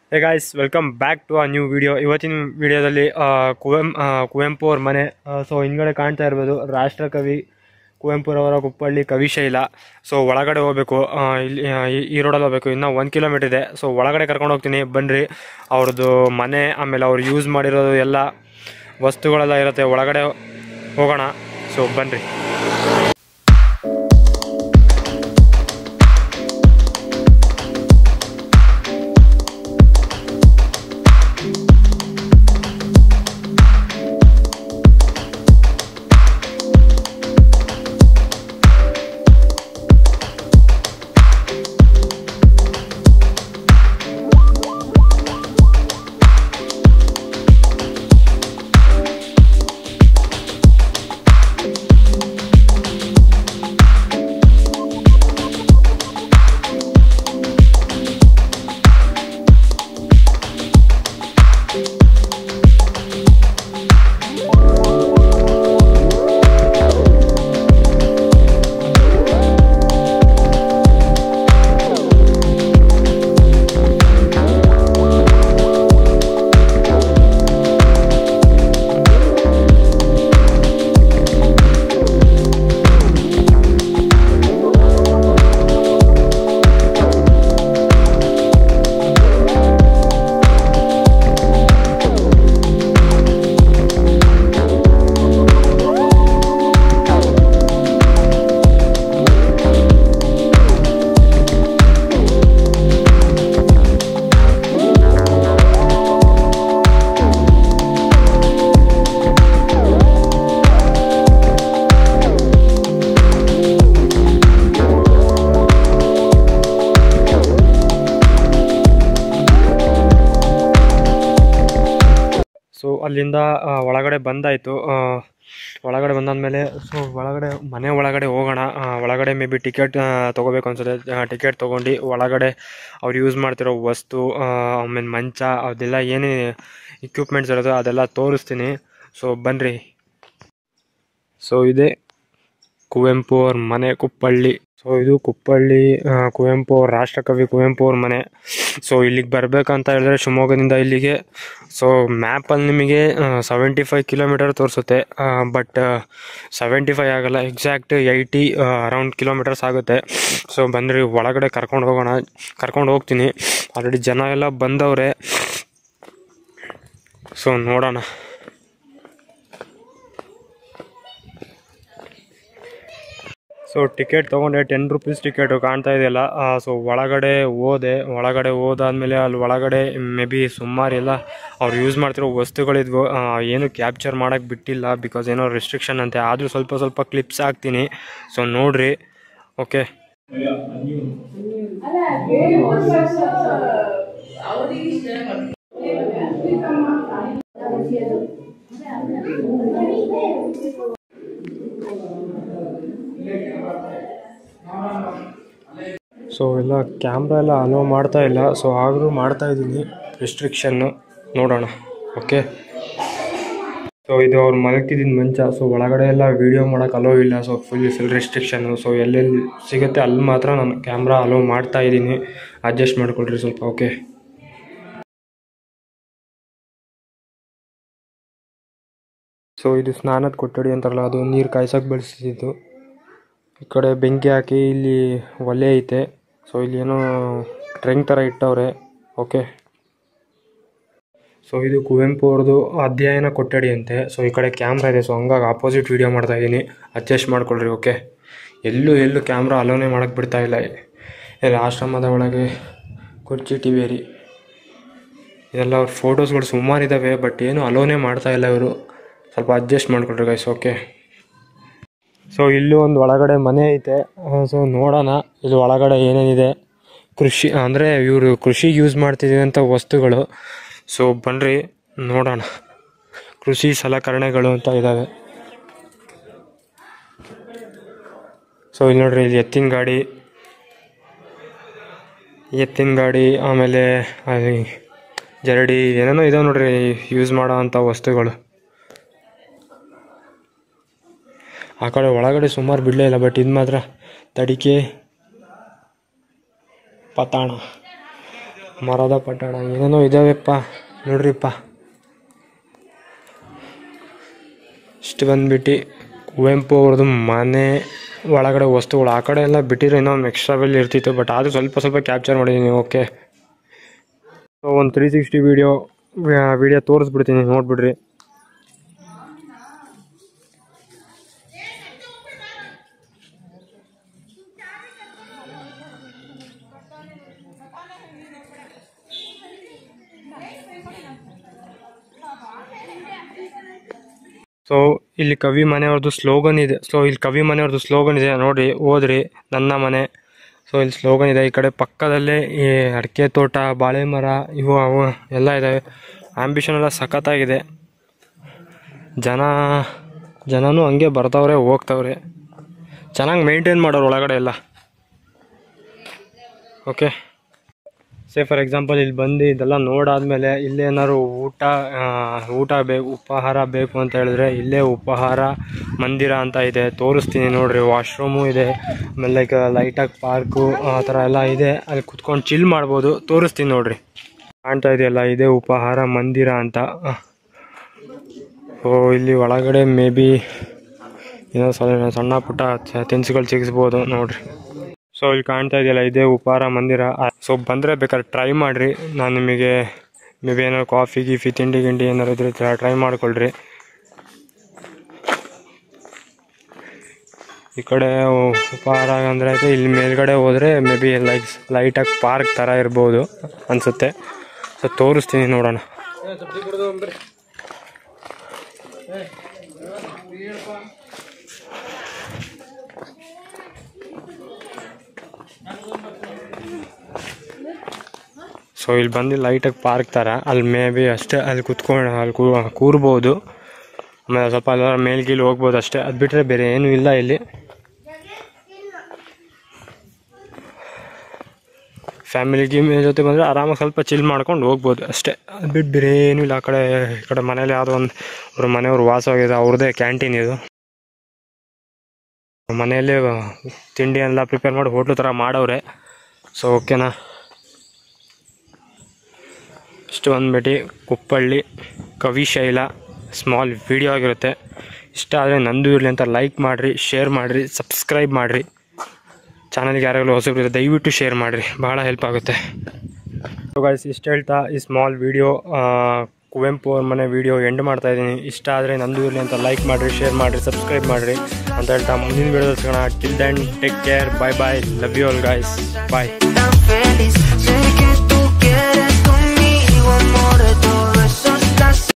hey guys welcome back to a new video ಇವತ್ತಿನ ವಿಡಿಯೋದಲ್ಲಿ ಕುವೆಂ ಆ, ಕುವೆಂಪು ಅವ್ರ ಮನೆ ಸೊ ಹಿಂದ್ಗಡೆ ಕಾಣ್ತಾ ಇರ್ಬೋದು ರಾಷ್ಟ್ರಕವಿ ಕುವೆಂಪುರವರ ಕುಪ್ಪಳ್ಳಿ ಕವಿಶೈಲ ಸೊ ಒಳಗಡೆ ಹೋಗ್ಬೇಕು ಆ, ಇಲ್ಲಿ ಆ, ಈ- ಈ ರೋಡಲ್ಲಿ ಹೋಗ್ಬೇಕು ಇನ್ನೂ ಒಂದು ಕಿಲೋಮೀಟರ್ ಇದೆ ಸೊ ಒಳಗಡೆ ಕರ್ಕೊಂಡು ಹೋಗ್ತೀನಿ ಬನ್ನಿರಿ ಅವ್ರದ್ದು ಮನೆ ಆಮೇಲೆ ಅವ್ರು ಯೂಸ್ ಮಾಡಿರೋದು ಎಲ್ಲ ವಸ್ತುಗಳೆಲ್ಲ ಇರುತ್ತೆ ಒಳಗಡೆ ಹೋಗೋಣ ಸೊ ಬನ್ನಿರಿ ಸೊ ಅಲ್ಲಿಂದ ಆ, ಒಳಗಡೆ ಬಂದಾಯಿತು ಒಳಗಡೆ ಬಂದಾದ್ಮೇಲೆ ಸೊ ಒಳಗಡೆ ಮನೆ ಒಳಗಡೆ ಹೋಗೋಣ ಆ, ಒಳಗಡೆ ಮೇ ಬಿ ಟಿಕೆಟ್ ತೊಗೋಬೇಕು ಅನ್ಸುತ್ತೆ ಟಿಕೆಟ್ ತೊಗೊಂಡು ಒಳಗಡೆ ಅವ್ರು ಯೂಸ್ ಮಾಡ್ತಿರೋ ವಸ್ತು ಆ, ಆಮೇಲೆ ಮಂಚ ಅದೆಲ್ಲ ಏನೇ ಇಕ್ವಿಪ್ಮೆಂಟ್ಸ್ ಇರೋದು ಅದೆಲ್ಲ ತೋರಿಸ್ತೀನಿ ಸೊ ಬನ್ನಿರಿ ಸೊ ಇದೆ ಕುವೆಂಪು ಅವ್ರ ಮನೆ ಕುಪ್ಪಳ್ಳಿ ಸೊ ಇದು ಕುಪ್ಪಳ್ಳಿ ಆ, ಕುವೆಂಪು ಅವ್ರ ರಾಷ್ಟ್ರಕವಿ ಕುವೆಂಪು ಅವ್ರ ಮನೆ ಸೊ ಇಲ್ಲಿಗೆ ಬರ್ಬೇಕಂತ ಹೇಳಿದ್ರೆ ಶಿವಮೊಗ್ಗದಿಂದ ಇಲ್ಲಿಗೆ ಸೊ ಮ್ಯಾಪಲ್ಲಿ ನಿಮಗೆ ಸೆವೆಂಟಿ ಫೈವ್ ಕಿಲೋಮೀಟರ್ ತೋರಿಸುತ್ತೆ ಬಟ್ ಸೆವೆಂಟಿ ಫೈವ್ ಆಗಲ್ಲ ಎಕ್ಸಾಕ್ಟ್ ಏಯ್ಟಿ ಅರೌಂಡ್ ಕಿಲೋಮೀಟರ್ಸ್ ಆಗುತ್ತೆ ಸೊ ಬಂದ್ರಿ ಒಳಗಡೆ ಕರ್ಕೊಂಡು ಹೋಗೋಣ ಕರ್ಕೊಂಡು ಹೋಗ್ತೀನಿ ಆಲ್ರೆಡಿ ಜನ ಎಲ್ಲ ಬಂದವ್ರೆ ಸೊ ನೋಡೋಣ ಸೊ ಟಿಕೆಟ್ ತೊಗೊಂಡೆ ಟೆನ್ ರುಪೀಸ್ ಟಿಕೆಟು ಕಾಣ್ತಾ ಇದೆಯಲ್ಲ ಸೊ ಒಳಗಡೆ ಹೋದೆ ಒಳಗಡೆ ಹೋದಾದ್ಮೇಲೆ ಅಲ್ಲಿ ಒಳಗಡೆ ಮೇ ಬಿ ಸುಮಾರು ಎಲ್ಲ ಅವ್ರು ಯೂಸ್ ಮಾಡ್ತಿರೋ ವಸ್ತುಗಳಿದ್ವು ಆ, ಏನು ಕ್ಯಾಪ್ಚರ್ ಮಾಡೋಕ್ಕೆ ಬಿಟ್ಟಿಲ್ಲ ಬಿಕಾಸ್ ಏನೋ ರೆಸ್ಟ್ರಿಕ್ಷನ್ ಅಂತೆ ಆದರೂ ಸ್ವಲ್ಪ ಸ್ವಲ್ಪ ಕ್ಲಿಪ್ಸ್ ಹಾಕ್ತೀನಿ ಸೊ ನೋಡ್ರಿ ಓಕೆ ಸೊ ಎಲ್ಲ ಕ್ಯಾಮ್ರಾ ಎಲ್ಲ ಅಲೋ ಮಾಡ್ತಾ ಇಲ್ಲ ಸೊ ಆದರೂ ಮಾಡ್ತಾ ಇದ್ದೀನಿ ರಿಸ್ಟ್ರಿಕ್ಷನ್ನು ನೋಡೋಣ ಓಕೆ ಸೊ ಇದು ಅವ್ರು ಮಲಗ್ತಿದ್ದಿದ್ದು ಮಂಚ ಸೊ ಒಳಗಡೆ ಎಲ್ಲ ವೀಡಿಯೋ ಮಾಡೋಕೆ ಅಲೋ ಇಲ್ಲ so full full restriction so ಎಲ್ಲೆಲ್ಲಿ ಸಿಗುತ್ತೆ ಅಲ್ಲಿ ಮಾತ್ರ ನಾನು ಕ್ಯಾಮ್ರಾ ಅಲೋ ಮಾಡ್ತಾ ಇದ್ದೀನಿ ಅಡ್ಜಸ್ಟ್ ಮಾಡ್ಕೊಳ್ರಿ ಸ್ವಲ್ಪ ಓಕೆ ಸೊ ಇದು ಸ್ನಾನದ ಕೊಠಡಿ ಅಂತಾರಲ್ಲ ಅದು ನೀರು ಕಾಯ್ಸೋಕೆ ಬಳಸಿದ್ದು ಈ ಕಡೆ ಬೆಂಕಿ ಹಾಕಿ ಇಲ್ಲಿ ಒಲೆ ಐತೆ ಸೊ ಇಲ್ಲಿ ಏನೋ ಟ್ರೆಂಗ್ ಥರ ಇಟ್ಟವ್ರೆ ಓಕೆ ಸೊ ಇದು ಕುವೆಂಪು ಅವ್ರದ್ದು ಅಧ್ಯಯನ ಕೊಠಡಿ ಅಂತೆ ಸೊ ಈ ಕಡೆ ಕ್ಯಾಮ್ರಾ ಇದೆ ಸೊ ಹಂಗಾಗಿ ಆಪೋಸಿಟ್ ವೀಡಿಯೋ ಮಾಡ್ತಾ ಇದ್ದೀನಿ ಅಡ್ಜಸ್ಟ್ ಮಾಡ್ಕೊಳ್ರಿ ಓಕೆ ಎಲ್ಲೂ ಎಲ್ಲೂ ಕ್ಯಾಮ್ರಾ ಅಲೋನೇ ಮಾಡೋಕ್ಕೆ ಬಿಡ್ತಾ ಇಲ್ಲ ಇಲ್ಲಿ ಆಶ್ರಮದ ಒಳಗೆ ಕುರ್ಚಿ ಟಿ ವಿ ರೀ ಇದೆಲ್ಲ ಅವ್ರ ಫೋಟೋಸ್ಗಳು ಸುಮಾರು ಇದ್ದಾವೆ ಬಟ್ ಏನು ಅಲೋನೇ ಮಾಡ್ತಾ ಇಲ್ಲ ಇವರು ಸ್ವಲ್ಪ ಅಡ್ಜಸ್ಟ್ ಮಾಡ್ಕೊಳ್ರಿ ಗೈಸ್ ಓಕೆ ಸೊ ಇಲ್ಲೂ ಒಂದು ಒಳಗಡೆ ಮನೆ ಐತೆ ಸೊ ನೋಡೋಣ ಇಲ್ಲಿ ಒಳಗಡೆ ಏನೇನಿದೆ ಕೃಷಿ ಅಂದರೆ ಇವರು ಕೃಷಿಗೆ ಯೂಸ್ ಮಾಡ್ತಿದ್ದಂಥ ವಸ್ತುಗಳು ಸೊ ಬನ್ನಿರಿ ನೋಡೋಣ ಕೃಷಿ ಸಲಕರಣೆಗಳು ಅಂತ ಇದ್ದಾವೆ ಸೊ ಇಲ್ಲಿ ನೋಡ್ರಿ ಇಲ್ಲಿ ಎತ್ತಿನ ಗಾಡಿ ಎತ್ತಿನ ಗಾಡಿ ಆಮೇಲೆ ಅದು ಜರಡಿ ಏನೇನೋ ಇದಾವೆ ನೋಡ್ರಿ ಯೂಸ್ ಮಾಡೋ ಅಂಥ ವಸ್ತುಗಳು ಆ ಕಡೆ ಒಳಗಡೆ ಸುಮಾರು ಬಿಡಲೇ ಇಲ್ಲ ಬಟ್ ಇದು ಮಾತ್ರ ತಡಿಕೆ ಪತಾಣ ಮರದ ಪಟ್ಟಣ ಏನೇನೋ ಇದಾವೆಪ್ಪ ನೋಡ್ರಿಪ್ಪ ಇಷ್ಟು ಬಂದ್ಬಿಟ್ಟು ಕುವೆಂಪು ಅವ್ರದ್ದು ಮನೆ ಒಳಗಡೆ ವಸ್ತುಗಳು ಆ ಕಡೆ ಎಲ್ಲ ಬಿಟ್ಟಿದ್ರೆ ಇನ್ನೊಂದು ಎಕ್ಸ್ಟ್ರಾ ಬೆಲ್ ಇರ್ತಿತ್ತು ಬಟ್ ಆದರೂ ಸ್ವಲ್ಪ ಸ್ವಲ್ಪ ಕ್ಯಾಪ್ಚರ್ ಮಾಡಿದ್ದೀನಿ ಓಕೆ ಸೊ ಒಂದು ತ್ರೀ ಸಿಕ್ಸ್ಟಿ ವೀಡಿಯೋ ವೀಡಿಯೋ ತೋರಿಸ್ಬಿಡ್ತೀನಿ ನೋಡಿಬಿಡ್ರಿ ಸೊ ಇಲ್ಲಿ ಕವಿ ಮನೆಯವ್ರದ್ದು ಸ್ಲೋಗನ್ ಇದೆ ಸೊ ಇಲ್ಲಿ ಕವಿ ಮನೆಯವ್ರದ್ದು ಸ್ಲೋಗನ್ ಇದೆ ನೋಡಿ ಓದ್ರಿ ನನ್ನ ಮನೆ ಸೊ ಇಲ್ಲಿ ಸ್ಲೋಗನ್ ಇದೆ ಈ ಕಡೆ ಪಕ್ಕದಲ್ಲೇ ಈ ಅಡಿಕೆ ತೋಟ ಬಾಳೆ ಮರ ಇವು ಅವು ಎಲ್ಲ ಇದ್ದಾವೆ ಆಂಬಿಷನ್ ಎಲ್ಲ ಸಖತ್ತಾಗಿದೆ ಜನ ಜನನೂ ಹಂಗೆ ಬರ್ತಾವ್ರೆ ಹೋಗ್ತಾವ್ರೆ ಚೆನ್ನಾಗಿ ಮೇಂಟೈನ್ ಮಾಡೋರು ಒಳಗಡೆ ಎಲ್ಲ ಓಕೆ ಸೇ ಫಾರ್ ಎಕ್ಸಾಂಪಲ್ ಇಲ್ಲಿ ಬಂದು ಇದೆಲ್ಲ ನೋಡಾದ್ಮೇಲೆ ಇಲ್ಲೇ ಏನಾದ್ರು ಊಟ ಆ, ಊಟ ಬೇಕು ಉಪಹಾರ ಬೇಕು ಅಂತ ಹೇಳಿದ್ರೆ ಇಲ್ಲೇ ಉಪಹಾರ ಮಂದಿರ ಅಂತ ಇದೆ ತೋರಿಸ್ತೀನಿ ನೋಡ್ರಿ ವಾಶ್ರೂಮು ಇದೆ ಆಮೇಲೆ ಲೈಕ್ ಲೈಟಾಗಿ ಪಾರ್ಕು ಆ ಥರ ಎಲ್ಲ ಇದೆ ಅಲ್ಲಿ ಕುತ್ಕೊಂಡು ಚಿಲ್ ಮಾಡ್ಬೋದು ತೋರಿಸ್ತೀನಿ ನೋಡ್ರಿ ಕಾಣ್ತಾ ಇದೆಯಲ್ಲ ಇದೇ ಉಪಹಾರ ಮಂದಿರ ಅಂತ ಸೊ ಇಲ್ಲಿ ಒಳಗಡೆ ಮೇ ಬಿ ಏನೋ ಸಣ್ಣ ಸಣ್ಣ ಪುಟ್ಟ ತ- ತಿನಿಸುಗಳು ಸಿಗಿಸ್ಬೋದು ನೋಡ್ರಿ ಸೊ ಇಲ್ಲಿ ಕಾಣ್ತಾ ಇದೆಯಲ್ಲ ಇದೇ ಉಪಹಾರ ಮಂದಿರ ಸೊ ಬಂದರೆ ಬೇಕಾದ್ರೆ ಟ್ರೈ ಮಾಡಿರಿ ನಾನು ನಿಮಗೆ ಮೇ ಬಿ ಏನಾದ್ರು ಕಾಫಿ ಗೀಫಿ ತಿಂಡಿ ಗಿಂಡಿ ಏನಾರು ಇದ್ರೆ ಟ್ರೈ ಮಾಡ್ಕೊಳ್ರಿ ಈ ಕಡೆ ಉಪಹಾರ ಅಂದರೆ ಇಲ್ಲಿ ಮೇಲ್ಗಡೆ ಹೋದರೆ ಮೇ ಬಿ ಲೈಕ್ ಲೈಟಾಗಿ ಪಾರ್ಕ್ ಥರ ಇರ್ಬೋದು ಅನಿಸುತ್ತೆ ಸೊ ತೋರಿಸ್ತೀನಿ ನೋಡೋಣ ಸೊ ಇಲ್ಲಿ ಬಂದು ಲೈಟಾಗಿ ಪಾರ್ಕ್ ಥರ ಅಲ್ಲಿ ಮೇ ಬಿ ಅಷ್ಟೇ ಅಲ್ಲಿ ಕುತ್ಕೊಂಡು ಅಲ್ಲಿ ಕೂ ಕೂರ್ಬೋದು ಆಮೇಲೆ ಸ್ವಲ್ಪ ಎಲ್ಲ ಮೇಲ್ಗೀಲ್ ಹೋಗ್ಬೋದು ಅಷ್ಟೇ ಅದು ಬಿಟ್ಟರೆ ಬೇರೆ ಏನೂ ಇಲ್ಲ ಇಲ್ಲಿ ಫ್ಯಾಮಿಲಿ ಗೀಮ್ ಜೊತೆ ಬಂದರೆ ಆರಾಮಾಗಿ ಸ್ವಲ್ಪ ಚಿಲ್ ಮಾಡ್ಕೊಂಡು ಹೋಗ್ಬೋದು ಅಷ್ಟೇ ಅದು ಬಿಟ್ಟು ಬೇರೆ ಏನೂ ಇಲ್ಲ ಆ ಕಡೆ ಈ ಕಡೆ ಮನೇಲಿ ಯಾವುದೋ ಒಂದು ಅವ್ರ ಮನೆಯವ್ರು ವಾಸವಾಗಿದೆ ಅವ್ರದ್ದೇ ಕ್ಯಾಂಟೀನ್ ಇದು ಮನೆಯಲ್ಲೇ ತಿಂಡಿ ಎಲ್ಲ ಪ್ರಿಪೇರ್ ಮಾಡಿ ಹೋಟ್ಲು ಥರ ಮಾಡವ್ರೆ ಸೊ ಓಕೆನಾ ಇಷ್ಟು ಬಂದ್ಬಿಟ್ಟು ಕುಪ್ಪಳ್ಳಿ ಕವಿಶೈಲ ಸ್ಮಾಲ್ ವಿಡಿಯೋ ಆಗಿರುತ್ತೆ ಇಷ್ಟ ಆದರೆ ನಂದು ಇರಲಿ ಅಂತ ಲೈಕ್ ಮಾಡಿರಿ ಶೇರ್ ಮಾಡಿರಿ ಸಬ್ಸ್ಕ್ರೈಬ್ ಮಾಡಿರಿ ಚಾನಲ್ಗೆ ಯಾರಾಗಲೂ ಹೊಸಬ್ರು ದಯವಿಟ್ಟು ಶೇರ್ ಮಾಡಿರಿ ಭಾಳ ಹೆಲ್ಪ್ ಆಗುತ್ತೆ ಸೊ ಗಾಯ್ಸ್ ಇಷ್ಟು ಹೇಳ್ತಾ ಈ ಸ್ಮಾಲ್ ವಿಡಿಯೋ ಕುವೆಂಪು ಅವ್ರ ಮನೆ ವಿಡಿಯೋ ಎಂಡ್ ಮಾಡ್ತಾ ಇದ್ದೀನಿ ಇಷ್ಟ ಆದರೆ ನಂದು ಇರಲಿ ಅಂತ ಲೈಕ್ ಮಾಡಿರಿ ಶೇರ್ ಮಾಡಿರಿ ಸಬ್ಸ್ಕ್ರೈಬ್ ಮಾಡಿರಿ ಅಂತ ಹೇಳ್ತಾ ಮುಂದಿನ ವಿಡಿಯೋದಲ್ಲಿ ಸಿಗೋಣ till then take care bye bye love you all guys bye